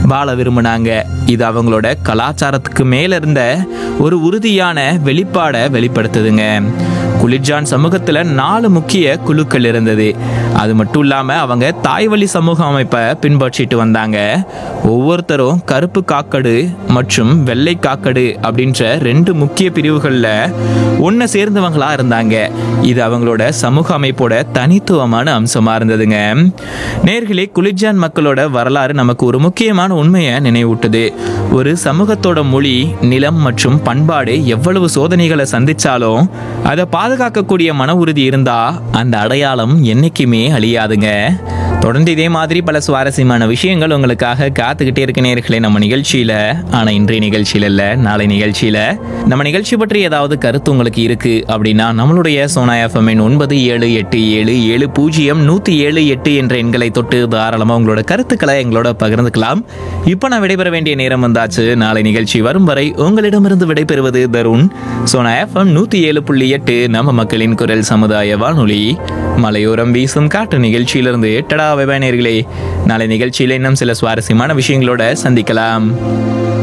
வாழ விரும்பினாங்க இது அவங்களோட கலாச்சாரத்துக்கு மேல இருந்த ஒரு உறுதியான வெளிப்பாடை வெளிப்படுத்துதுங்க குலிஜான் சமூகத்துல நாலு முக்கிய குழுக்கள் இருந்தது அது மட்டும் இல்லாம அவங்க தாய்வழி சமூக அமைப்பை பின்பற்றிட்டு வந்தாங்க ஒவ்வொருத்தரும் கருப்பு காக்கடு மற்றும் வெள்ளை காக்கடு அப்படின்ற ரெண்டு முக்கிய பிரிவுகளில் ஒன்று சேர்ந்தவங்களா இருந்தாங்க இது அவங்களோட சமூக அமைப்போட தனித்துவமான அம்சமா இருந்ததுங்க நேர்களே குலிஜான் மக்களோட வரலாறு நமக்கு ஒரு முக்கியமான உண்மையை நினைவூட்டுது ஒரு சமூகத்தோட மொழி நிலம் மற்றும் பண்பாடு எவ்வளவு சோதனைகளை சந்திச்சாலும் அதை பாதுகாக்கக்கூடிய மன உறுதி இருந்தா அந்த அடையாளம் என்னைக்குமே அழியாதுங்க தொடர்ந்து இதே மாதிரி பல சுவாரஸ்யமான விஷயங்கள் உங்களுக்காக காத்துக்கிட்டே இருக்க நேர்களே நம்ம நிகழ்ச்சியில ஆனா இன்றைய நிகழ்ச்சியில இல்ல நாளை நிகழ்ச்சியில நம்ம நிகழ்ச்சி பற்றி ஏதாவது கருத்து உங்களுக்கு இருக்கு அப்படின்னா நம்மளுடைய சோனா எஃப்எம் ஒன்பது ஏழு எட்டு ஏழு ஏழு பூஜ்ஜியம் நூத்தி ஏழு எட்டு என்ற எண்களை தொட்டு தாராளமா உங்களோட கருத்துக்களை எங்களோட பகிர்ந்துக்கலாம் இப்போ நான் விடைபெற வேண்டிய நேரம் வந்தாச்சு நாளை நிகழ்ச்சி வரும் வரை உங்களிடமிருந்து விடைபெறுவது தருண் சோனா எஃப்எம் நூத்தி ஏழு புள்ளி எட்டு நம்ம மக்களின் குரல் சமுதாய வானொலி மலையோரம் வீசும் காட்டு நிகழ்ச்சியிலிருந்து எட்டடா வெபானியர்களே நாளை நிகழ்ச்சியில் இன்னும் சில சுவாரஸ்யமான விஷயங்களோட சந்திக்கலாம்